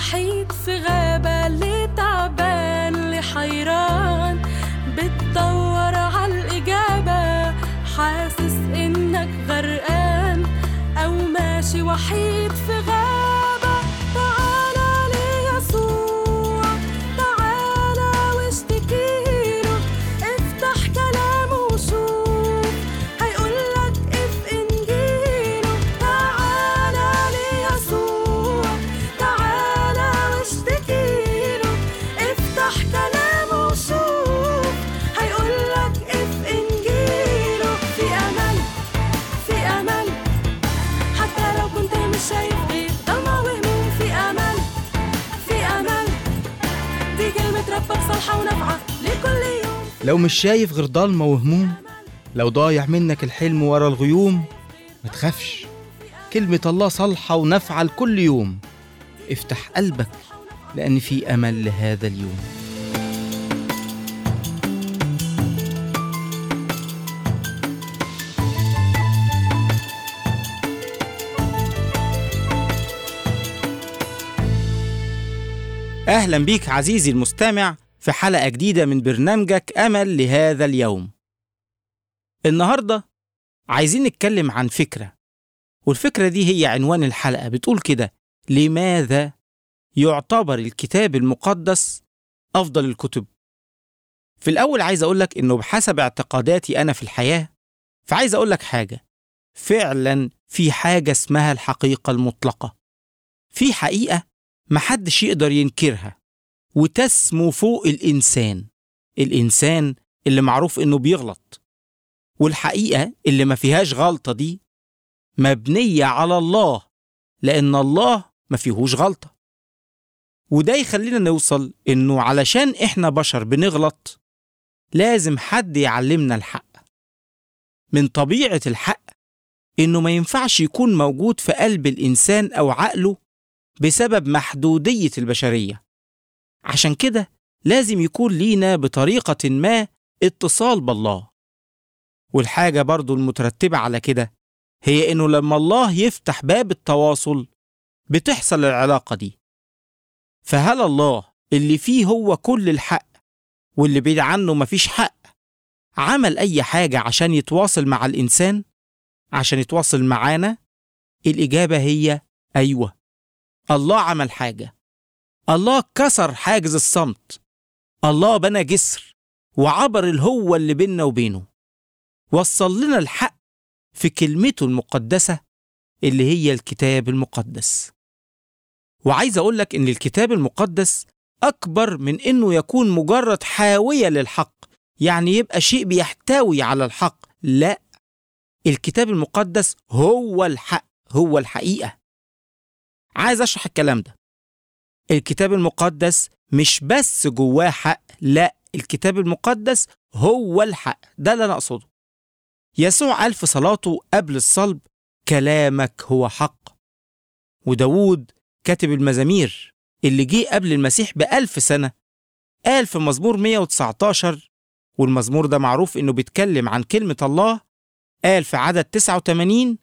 وحيد في غابة اللي تعبان اللي حيران بتدور عالإجابة حاسس إنك غرقان أو ماشي وحيد في غابة تعالى ليسوع تعالى واشتكيله افتح كلامه وشوف هيقولك اف انجيله تعالى ليسوع تعالى واشتكيله افتح كلامه وشوف هيقولك اف انجيله في امل في امل حتى لو كنت مش شايف غير ضلمة وهموم في امل في امل دي كلمة ربك صالحة ونافعة لكل يوم لو مش شايف غير ضلمة وهموم لو ضايع منك الحلم ورا الغيوم ما تخافش كلمة الله صالحة ونافعة لكل يوم افتح قلبك لأن في أمل لهذا اليوم أهلا بيك عزيزي المستمع في حلقة جديدة من برنامجك أمل لهذا اليوم. النهاردة عايزين نتكلم عن فكرة، والفكرة دي هي عنوان الحلقة بتقول كده: لماذا يعتبر الكتاب المقدس أفضل الكتب؟ في الأول عايز أقولك إنه بحسب اعتقاداتي أنا في الحياة، فعايز أقولك حاجة، فعلا في حاجة اسمها الحقيقة المطلقة. في حقيقة محدش يقدر ينكرها. وتسمو فوق الإنسان الإنسان اللي معروف إنه بيغلط والحقيقة اللي ما فيهاش غلطة دي مبنية على الله لأن الله ما فيهوش غلطة وده يخلينا نوصل إنه علشان إحنا بشر بنغلط لازم حد يعلمنا الحق من طبيعة الحق إنه ما ينفعش يكون موجود في قلب الإنسان أو عقله بسبب محدودية البشرية عشان كده لازم يكون لينا بطريقة ما اتصال بالله والحاجة برضو المترتبة على كده هي إنه لما الله يفتح باب التواصل بتحصل العلاقة دي فهل الله اللي فيه هو كل الحق واللي بعيد عنه مفيش حق عمل أي حاجة عشان يتواصل مع الإنسان عشان يتواصل معانا الإجابة هي أيوة الله عمل حاجة الله كسر حاجز الصمت الله بنى جسر وعبر الهوة اللي بيننا وبينه وصل لنا الحق في كلمته المقدسة اللي هي الكتاب المقدس وعايز أقول لك إن الكتاب المقدس أكبر من إنه يكون مجرد حاوية للحق يعني يبقى شيء بيحتوي على الحق لا الكتاب المقدس هو الحق هو الحقيقة عايز أشرح الكلام ده الكتاب المقدس مش بس جواه حق لا الكتاب المقدس هو الحق ده اللي انا اقصده يسوع قال في صلاته قبل الصلب كلامك هو حق وداوود كاتب المزامير اللي جه قبل المسيح بألف سنة قال في مزمور 119 والمزمور ده معروف إنه بيتكلم عن كلمة الله قال في عدد 89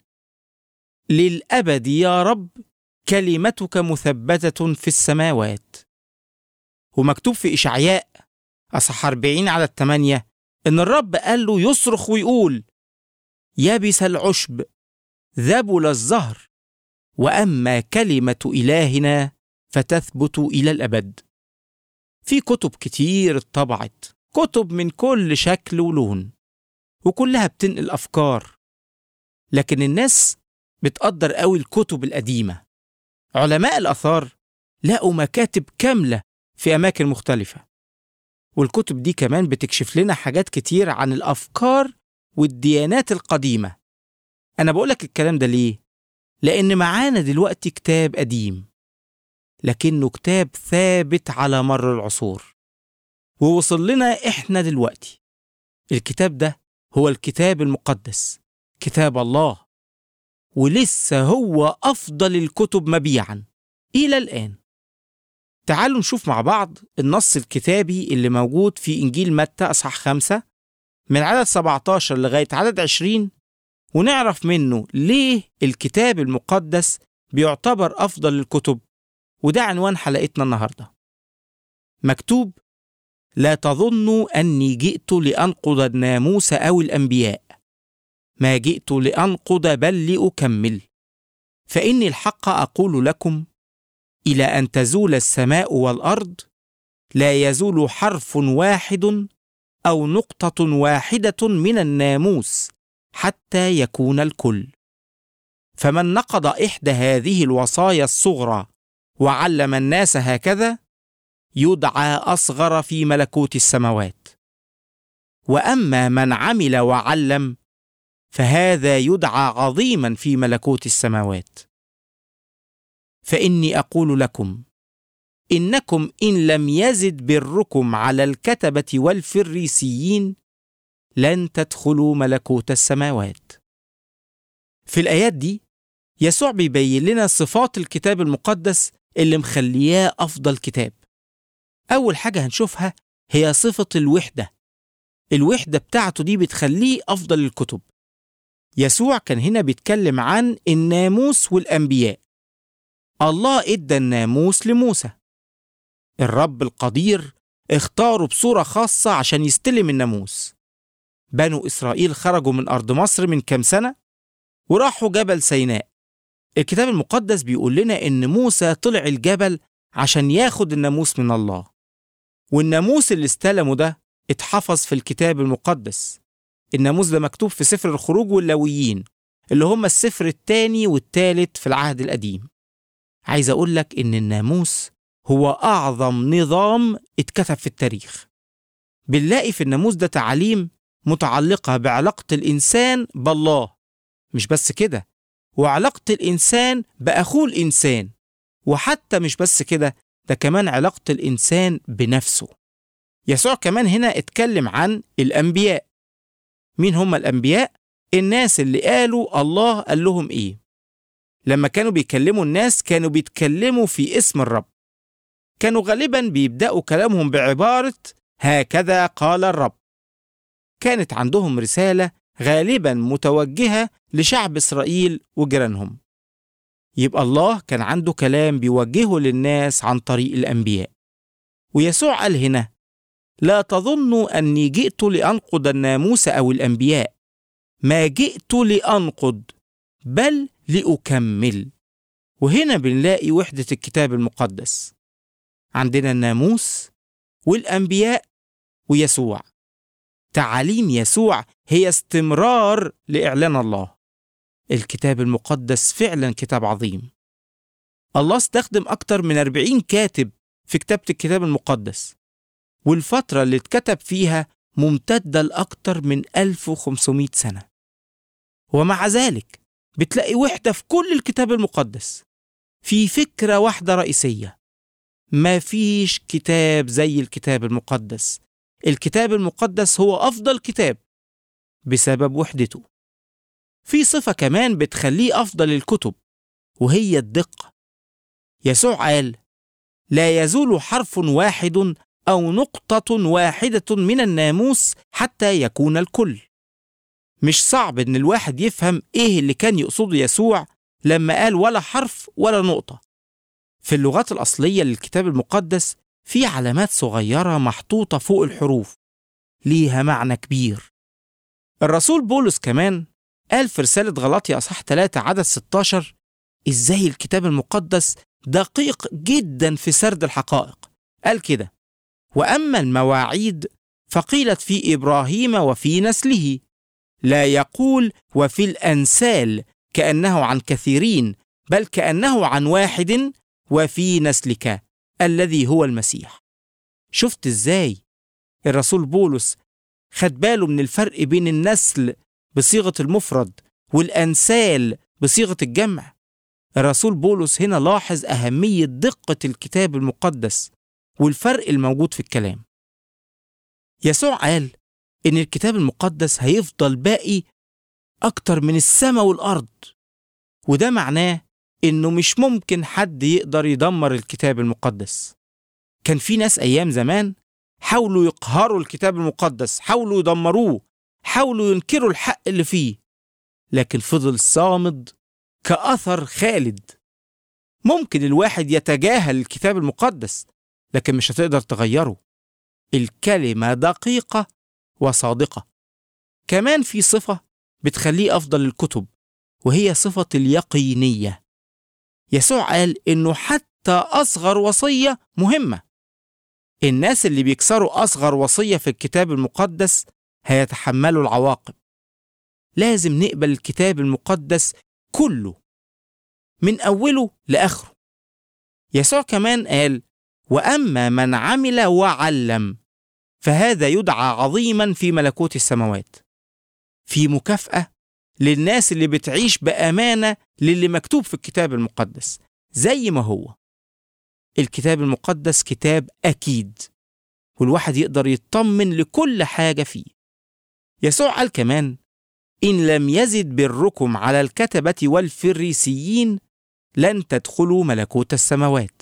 للأبد يا رب كلمتك مثبتة في السماوات ومكتوب في إشعياء أصح 40 على الثمانية إن الرب قال له يصرخ ويقول يبس العشب ذبل الزهر وأما كلمة إلهنا فتثبت إلى الأبد في كتب كتير اتطبعت كتب من كل شكل ولون وكلها بتنقل أفكار لكن الناس بتقدر قوي الكتب القديمة علماء الآثار لقوا مكاتب كاملة في أماكن مختلفة والكتب دي كمان بتكشف لنا حاجات كتير عن الأفكار والديانات القديمة أنا بقولك الكلام ده ليه؟ لأن معانا دلوقتي كتاب قديم لكنه كتاب ثابت على مر العصور ووصل لنا إحنا دلوقتي الكتاب ده هو الكتاب المقدس كتاب الله ولسه هو أفضل الكتب مبيعا إلى الآن تعالوا نشوف مع بعض النص الكتابي اللي موجود في إنجيل متى أصحاح خمسة من عدد 17 لغاية عدد 20 ونعرف منه ليه الكتاب المقدس بيعتبر أفضل الكتب وده عنوان حلقتنا النهارده مكتوب لا تظنوا اني جئت لانقض الناموس او الانبياء ما جئت لانقض بل لاكمل فاني الحق اقول لكم الى ان تزول السماء والارض لا يزول حرف واحد او نقطه واحده من الناموس حتى يكون الكل فمن نقض احدى هذه الوصايا الصغرى وعلم الناس هكذا يدعى اصغر في ملكوت السماوات واما من عمل وعلم فهذا يدعى عظيما في ملكوت السماوات فاني اقول لكم انكم ان لم يزد بركم على الكتبه والفريسيين لن تدخلوا ملكوت السماوات في الايات دي يسوع بيبين لنا صفات الكتاب المقدس اللي مخلياه افضل كتاب اول حاجه هنشوفها هي صفه الوحده الوحده بتاعته دي بتخليه افضل الكتب يسوع كان هنا بيتكلم عن الناموس والانبياء الله ادى الناموس لموسى الرب القدير اختاره بصوره خاصه عشان يستلم الناموس بنو اسرائيل خرجوا من ارض مصر من كام سنه وراحوا جبل سيناء الكتاب المقدس بيقول لنا ان موسى طلع الجبل عشان ياخد الناموس من الله والناموس اللي استلمه ده اتحفظ في الكتاب المقدس الناموس ده مكتوب في سفر الخروج واللويين اللي هم السفر الثاني والثالث في العهد القديم عايز اقول لك ان الناموس هو اعظم نظام اتكتب في التاريخ بنلاقي في الناموس ده تعاليم متعلقه بعلاقه الانسان بالله مش بس كده وعلاقه الانسان باخوه الانسان وحتى مش بس كده ده كمان علاقه الانسان بنفسه يسوع كمان هنا اتكلم عن الانبياء مين هم الانبياء الناس اللي قالوا الله قال لهم ايه لما كانوا بيكلموا الناس كانوا بيتكلموا في اسم الرب كانوا غالبا بيبداوا كلامهم بعباره هكذا قال الرب كانت عندهم رساله غالبا متوجهه لشعب اسرائيل وجيرانهم يبقى الله كان عنده كلام بيوجهه للناس عن طريق الانبياء ويسوع قال هنا لا تظنوا اني جئت لانقض الناموس او الانبياء ما جئت لانقض بل لاكمل وهنا بنلاقي وحده الكتاب المقدس عندنا الناموس والانبياء ويسوع تعاليم يسوع هي استمرار لاعلان الله الكتاب المقدس فعلا كتاب عظيم الله استخدم أكتر من 40 كاتب في كتابة الكتاب المقدس والفترة اللي اتكتب فيها ممتدة لأكتر من 1500 سنة ومع ذلك بتلاقي وحدة في كل الكتاب المقدس في فكرة واحدة رئيسية ما فيش كتاب زي الكتاب المقدس الكتاب المقدس هو أفضل كتاب بسبب وحدته في صفة كمان بتخليه أفضل الكتب وهي الدقة يسوع قال لا يزول حرف واحد أو نقطة واحدة من الناموس حتى يكون الكل مش صعب إن الواحد يفهم إيه اللي كان يقصده يسوع لما قال ولا حرف ولا نقطة في اللغات الأصلية للكتاب المقدس في علامات صغيرة محطوطة فوق الحروف ليها معنى كبير الرسول بولس كمان قال في رسالة غلاطيا أصح 3 عدد 16 إزاي الكتاب المقدس دقيق جدا في سرد الحقائق قال كده وأما المواعيد فقيلت في إبراهيم وفي نسله لا يقول وفي الأنسال كأنه عن كثيرين بل كأنه عن واحد وفي نسلك الذي هو المسيح شفت إزاي الرسول بولس خد باله من الفرق بين النسل بصيغة المفرد والأنسال بصيغة الجمع الرسول بولس هنا لاحظ أهمية دقة الكتاب المقدس والفرق الموجود في الكلام يسوع قال إن الكتاب المقدس هيفضل باقي أكتر من السماء والأرض وده معناه إنه مش ممكن حد يقدر يدمر الكتاب المقدس كان في ناس أيام زمان حاولوا يقهروا الكتاب المقدس حاولوا يدمروه حاولوا ينكروا الحق اللي فيه لكن فضل صامد كأثر خالد ممكن الواحد يتجاهل الكتاب المقدس لكن مش هتقدر تغيره الكلمة دقيقة وصادقة كمان في صفة بتخليه أفضل الكتب وهي صفة اليقينية يسوع قال إنه حتى أصغر وصية مهمة الناس اللي بيكسروا أصغر وصية في الكتاب المقدس هيتحملوا العواقب لازم نقبل الكتاب المقدس كله من أوله لآخره يسوع كمان قال وأما من عمل وعلم فهذا يدعى عظيما في ملكوت السماوات في مكافأة للناس اللي بتعيش بأمانة للي مكتوب في الكتاب المقدس زي ما هو الكتاب المقدس كتاب أكيد والواحد يقدر يطمن لكل حاجة فيه يسوع قال كمان إن لم يزد بركم على الكتبة والفريسيين لن تدخلوا ملكوت السماوات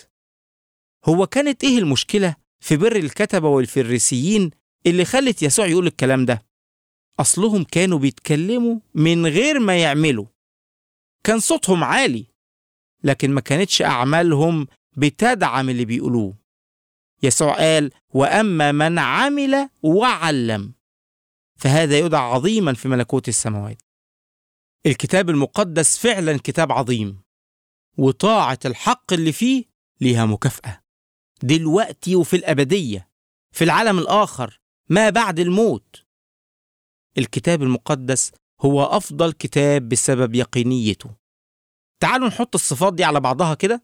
هو كانت إيه المشكلة في بر الكتبة والفريسيين اللي خلت يسوع يقول الكلام ده أصلهم كانوا بيتكلموا من غير ما يعملوا كان صوتهم عالي لكن ما كانتش أعمالهم بتدعم اللي بيقولوه يسوع قال وأما من عمل وعلم فهذا يدعى عظيما في ملكوت السماوات الكتاب المقدس فعلا كتاب عظيم وطاعة الحق اللي فيه ليها مكافأة دلوقتي وفي الأبدية في العالم الآخر ما بعد الموت الكتاب المقدس هو أفضل كتاب بسبب يقينيته تعالوا نحط الصفات دي على بعضها كده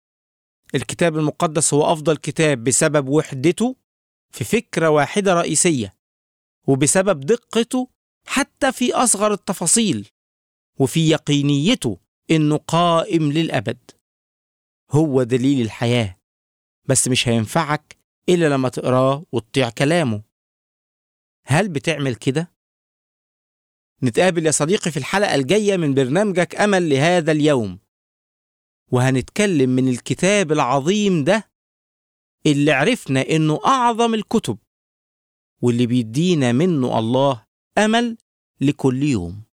الكتاب المقدس هو أفضل كتاب بسبب وحدته في فكرة واحدة رئيسية وبسبب دقته حتى في أصغر التفاصيل وفي يقينيته إنه قائم للأبد هو دليل الحياة بس مش هينفعك إلا لما تقراه وتطيع كلامه هل بتعمل كده؟ نتقابل يا صديقي في الحلقة الجاية من برنامجك أمل لهذا اليوم وهنتكلم من الكتاب العظيم ده اللي عرفنا إنه أعظم الكتب واللي بيدينا منه الله أمل لكل يوم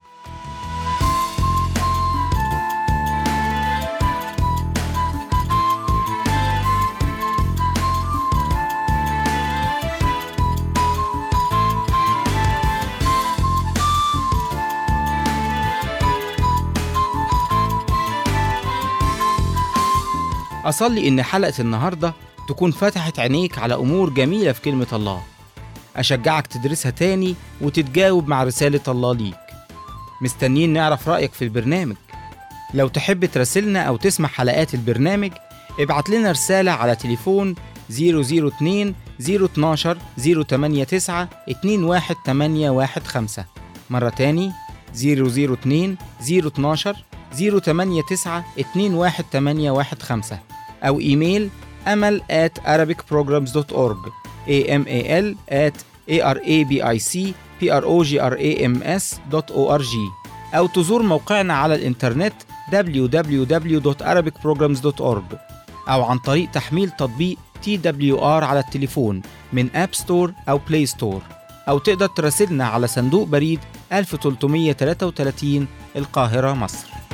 أصلي إن حلقة النهاردة تكون فتحت عينيك على أمور جميلة في كلمة الله أشجعك تدرسها تاني وتتجاوب مع رسالة الله ليك مستنيين نعرف رأيك في البرنامج لو تحب تراسلنا أو تسمع حلقات البرنامج ابعت لنا رسالة على تليفون 002 012 089 21815 مرة تاني 002 012 089 21815 أو إيميل أمل at arabicprograms.org amal at arabicprograms.org أو تزور موقعنا على الإنترنت www.arabicprograms.org أو عن طريق تحميل تطبيق TWR على التليفون من أب ستور أو بلاي ستور أو تقدر تراسلنا على صندوق بريد 1333 القاهرة مصر